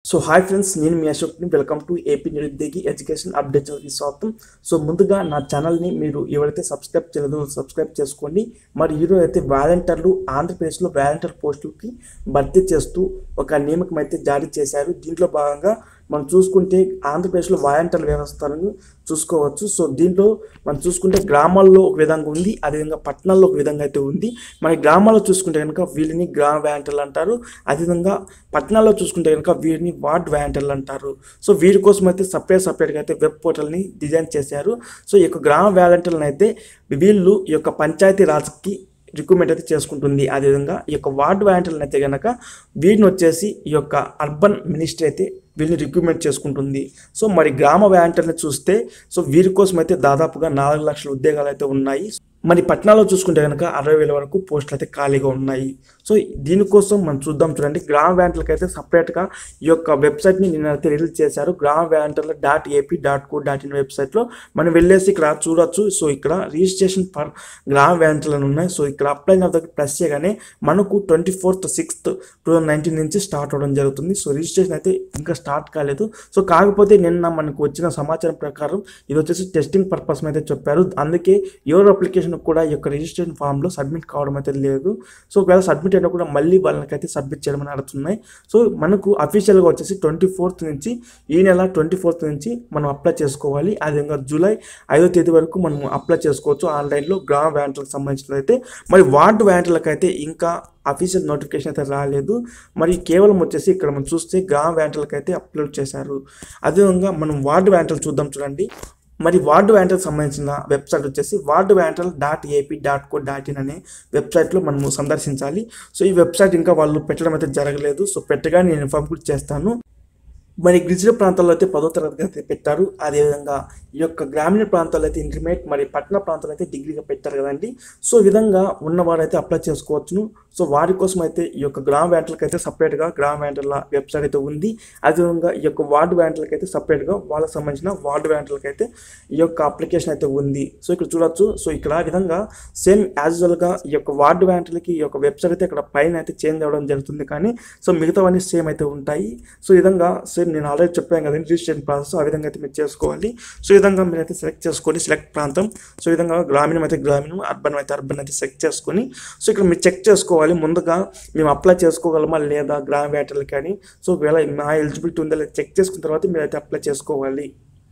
so hi friends నేను మీ అశోక్ని వెల్కమ్ టు ఏపీ నిరుద్యోగి ఎడ్యుకేషన్ అప్డేట్ ఛానల్కి స్వాగతం సో ముందుగా నా ఛానల్ని మీరు ఎవరైతే సబ్స్క్రైబ్ చేయలేదో సబ్స్క్రైబ్ చేసుకోండి మరి ఈరోజు అయితే వాలంటీర్లు ఆంధ్రప్రదేశ్లో వాలంటీర్ పోస్టులకి భర్తీ చేస్తూ ఒక నియామకం అయితే జారీ చేశారు దీంట్లో భాగంగా మనం చూసుకుంటే ఆంధ్రప్రదేశ్లో వాలంటీర్ వ్యవస్థను చూసుకోవచ్చు సో దీంట్లో మనం చూసుకుంటే గ్రామాల్లో ఒక విధంగా ఉంది అదేవిధంగా పట్టణాల్లో ఒక విధంగా అయితే ఉంది మన గ్రామాల్లో చూసుకుంటే కనుక వీళ్ళని గ్రామ వాలంటీర్లు అంటారు అదేవిధంగా పట్టణాల్లో చూసుకుంటే కనుక వీరిని వార్డ్ వాలంటీర్లు అంటారు సో వీరి కోసం అయితే సపరేట్ సపరేట్గా అయితే వెబ్ పోర్టల్ని డిజైన్ చేశారు సో ఈ యొక్క గ్రామ వాలంటీర్లను అయితే వీళ్ళు ఈ యొక్క పంచాయతీ రాజ్కి రిక్రూట్మెంట్ అయితే చేసుకుంటుంది అదేవిధంగా ఈ యొక్క వార్డు వాలంటీర్లను అయితే కనుక వీటిని వచ్చేసి ఈ యొక్క అర్బన్ మినిస్ట్రీ అయితే వీళ్ళని రిక్రూట్మెంట్ చేసుకుంటుంది సో మరి గ్రామ వాలంటీర్ని చూస్తే సో వీరి కోసం అయితే దాదాపుగా నాలుగు లక్షల ఉద్యోగాలు అయితే ఉన్నాయి మరి పట్టణాల్లో చూసుకుంటే కనుక అరవై వేల వరకు పోస్టులు అయితే ఖాళీగా ఉన్నాయి సో దీనికోసం మనం చూద్దాం చూడండి గ్రామ వాలంటీర్లకు అయితే సపరేట్గా ఈ యొక్క వెబ్సైట్ని నిన్న అయితే రిలీజ్ చేశారు గ్రామ వాలంటీర్ల dot AP dot co dot in వెబ్సైట్లో మనం వెళ్ళేసి ఇక్కడ చూడొచ్చు సో ఇక్కడ రిజిస్ట్రేషన్ ఫర్ గ్రామ వాలంటీర్లు ఉన్నాయి సో ఇక్కడ అప్లై దగ్గర ప్రెస్ చేయగానే మనకు twenty fourth sixth two thousand nineteen నుంచి స్టార్ట్ అవ్వడం జరుగుతుంది సో రిజిస్ట్రేషన్ అయితే ఇంకా స్టార్ట్ కాలేదు సో కాకపోతే నిన్న మనకు వచ్చిన సమాచారం ప్రకారం ఇది వచ్చేసి టెస్టింగ్ పర్పస్ అయితే చెప్పారు అందుకే ఎవరు అప్లికేషన్ కూడా ఈ యొక్క రిజిస్ట్రేషన్ ఫామ్లో సబ్మిట్ కావడం అయితే లేదు సో ఒకవేళ సబ్మిట్ అయినా కూడా మళ్ళీ వాళ్ళకైతే సబ్మిట్ చేయడం అని అడుగుతున్నాయి సో మనకు అఫీషియల్గా వచ్చేసి ట్వంటీ ఫోర్త్ నుంచి ఈ నెల ట్వంటీ ఫోర్త్ నుంచి మనం అప్లై చేసుకోవాలి అదేవిధంగా జూలై ఐదో తేదీ వరకు మనం అప్లై చేసుకోవచ్చు ఆన్లైన్లో గ్రామ వ్యాంట్లకు సంబంధించిన అయితే మరి వార్డు వ్యాంట్లకు అయితే ఇంకా అఫీషియల్ నోటిఫికేషన్ అయితే రాలేదు మరి కేవలం వచ్చేసి ఇక్కడ మనం చూస్తే గ్రామ వ్యాంట్లకు అయితే అప్లోడ్ చేశారు అదేవిధంగా మనం వార్డు వ్యాంటలు చూద్దాం చూడండి మరి వార్డు వ్యాంటల్ సంబంధించిన వెబ్సైట్ వచ్చేసి వార్డు వ్యాంటల్ dot AP dot co dot in అనే వెబ్సైట్లో మనము సందర్శించాలి సో ఈ వెబ్సైట్ ఇంకా వాళ్ళు పెట్టడం అయితే జరగలేదు సో పెట్టగా నేను ఇన్ఫార్మ్ కూడా చేస్తాను మరి గిరిజన ప్రాంతాల్లో అయితే పదో తరగతి అయితే పెట్టారు అదేవిధంగా ఈ యొక్క గ్రామీణ ప్రాంతాల్లో అయితే ఇంటర్మీడియట్ మరి పట్టణ ప్రాంతాల్లో అయితే డిగ్రీగా పెట్టారు కదండి సో ఈ విధంగా ఉన్నవారు అయితే అప్లై చేసుకోవచ్చును సో వారి కోసం అయితే ఈ యొక్క గ్రామ బ్యాంకులకు అయితే సపరేట్గా గ్రామ బ్యాంకుల వెబ్సైట్ అయితే ఉంది అదేవిధంగా ఈ యొక్క వార్డు బ్యాంకులకు అయితే సపరేట్గా వాళ్ళకి సంబంధించిన వార్డు బ్యాంకులకు అయితే ఈ యొక్క అప్లికేషన్ అయితే ఉంది సో ఇక్కడ చూడొచ్చు సో ఇక్కడ ఆ విధంగా సేమ్ యాజ్ యూజువల్గా ఈ యొక్క వార్డు బ్యాంకులకి ఈ యొక్క వెబ్సైట్ అయితే ఇక్కడ పైన అయితే చేంజ్ అవ్వడం జరుగుతుంది కానీ సో మిగతావన్నీ సేమ్ అయితే ఉంటాయి సో ఈ విధంగా సేమ్ నేను ఆల్రెడీ చెప్పాను కదండి రిజిస్ట్రేషన్ ప్రాసెస్ ఆ విధంగా అయితే మీరు చేసుకోవాలి సో ఈ విధంగా మీరు అయితే సెలెక్ట్ చేసుకోండి సెలెక్ట్ ప్రాంతం సో ఈ విధంగా గ్రామీణం అయితే గ్రామీణం అర్బన్ అయితే అర్బన్ అయితే సెలెక్ట్ చేసుకొని సో ఇక్కడ మీరు చెక్ చేసుకోవాలి ముందుగా మేము అప్లై చేసుకోగలమా లేదా గ్రామ వేటర్లకి అని సో ఒకవేళ మా ఎలిజిబిలిటీ ఉందా లేదా చెక్ చేసుకున్న తర్వాత మీరు అయితే అప్లై చేసుకోవాలి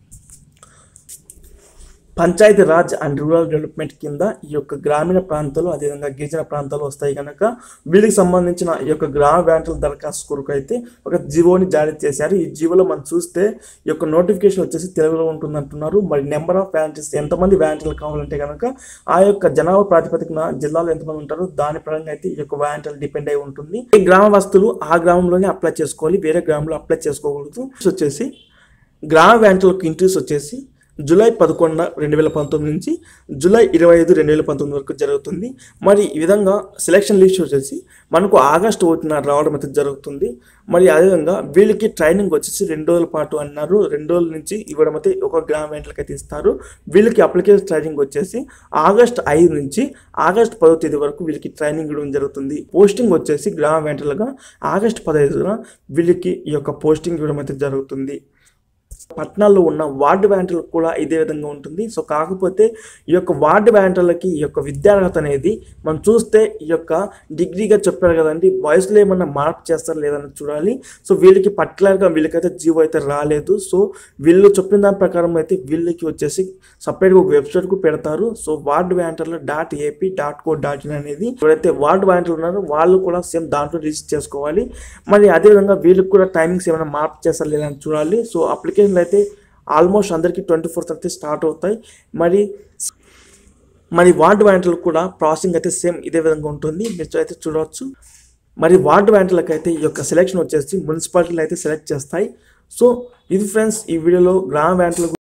Panchayati Raj and rural development కింద ఈ యొక్క గ్రామీణ ప్రాంతాలు అదేవిధంగా గిరిజన ప్రాంతాలు వస్తాయి కనుక వీటికి సంబంధించిన ఈ యొక్క గ్రామ బ్యాంకుల దరఖాస్తు కొరకు అయితే ఒక జీవోని జారీ చేశారు ఈ జీవోలో మనం చూస్తే ఈ యొక్క నోటిఫికేషన్ వచ్చేసి తెలుగులో ఉంటుందంటున్నారు మరి నెంబర్ ఆఫ్ వ్యాంటీస్ ఎంతమంది వ్యాంటీలు కావాలంటే కనుక ఆ యొక్క జనాభా ప్రాతిపదికన జిల్లాలో ఎంతమంది ఉంటారో దాని పరంగా అయితే ఈ యొక్క వ్యాంటీలు డిపెండ్ అయి ఉంటుంది ఈ గ్రామ వస్తువులు ఆ గ్రామంలోనే అప్లై చేసుకోవాలి వేరే గ్రామంలో అప్లై చేసుకోకూడదు వచ్చేసి గ్రామ వ్యాంటీలకు ఇంట్రెస్ట్ వచ్చేసి జూలై పదకొండు రెండు వేల పంతొమ్మిది నుంచి జూలై ఇరవై ఐదు రెండు వేల పంతొమ్మిది వరకు జరుగుతుంది మరి ఈ విధంగా సెలక్షన్ లిస్ట్ వచ్చేసి మనకు ఆగస్టు ఒకటిన రావడం అయితే జరుగుతుంది మరి అదేవిధంగా వీళ్ళకి ట్రైనింగ్ వచ్చేసి రెండు రోజుల పాటు అన్నారు రెండు రోజుల నుంచి ఇవ్వడం అయితే ఒక గ్రామ వెంటలకి అయితే ఇస్తారు వీళ్ళకి అప్లికేషన్ ట్రైనింగ్ వచ్చేసి ఆగస్ట్ ఐదు నుంచి ఆగస్ట్ పదో తేదీ వరకు వీళ్ళకి ట్రైనింగ్ ఇవ్వడం జరుగుతుంది పోస్టింగ్ వచ్చేసి గ్రామ వెంటలుగా ఆగస్ట్ పదహైదున వీళ్ళకి ఈ యొక్క పోస్టింగ్ ఇవ్వడం అయితే జరుగుతుంది పట్టణాల్లో ఉన్న వార్డు బ్యాంకులకు కూడా ఇదే విధంగా ఉంటుంది సో కాకపోతే ఈ యొక్క వార్డు బ్యాంకులకి ఈ యొక్క విద్యార్హత అనేది మనం చూస్తే ఈ యొక్క డిగ్రీగా చెప్పారు కదండి వయసులో ఏమన్నా మార్పు చేస్తారు లేదని చూడాలి సో వీళ్ళకి పర్టికులర్గా వీళ్ళకైతే జీవో అయితే రాలేదు సో వీళ్ళు చెప్పిన దాని ప్రకారం అయితే వీళ్ళకి వచ్చేసి సపరేట్గా ఒక వెబ్సైట్ కూడా పెడతారు సో వార్డు బ్యాంటర్లో dot AP dot co dot in అనేది ఎవరైతే వార్డు బ్యాంటర్లు ఉన్నారో వాళ్ళు కూడా సేమ్ దాంట్లో రిజిస్టర్ చేసుకోవాలి మరి అదేవిధంగా వీళ్ళకి కూడా టైమింగ్స్ ఏమైనా మార్పు చేస్తారు లేదని చూడాలి సో అప్లికేషన్లు అయితే ఆల్మోస్ట్ అందరికీ ట్వంటీ ఫోర్త్ అయితే స్టార్ట్ అవుతాయి మరి మరి వార్డు బ్యాంకులకు కూడా ప్రాసెసింగ్ అయితే సేమ్ ఇదే విధంగా ఉంటుంది మీరు అయితే చూడవచ్చు మరి వార్డు బ్యాంకులకు అయితే ఈ యొక్క సెలెక్షన్ వచ్చేసి మున్సిపాలిటీలు అయితే సెలెక్ట్ చేస్తాయి సో ఇది ఫ్రెండ్స్ ఈ వీడియోలో గ్రామ బ్యాంకులకు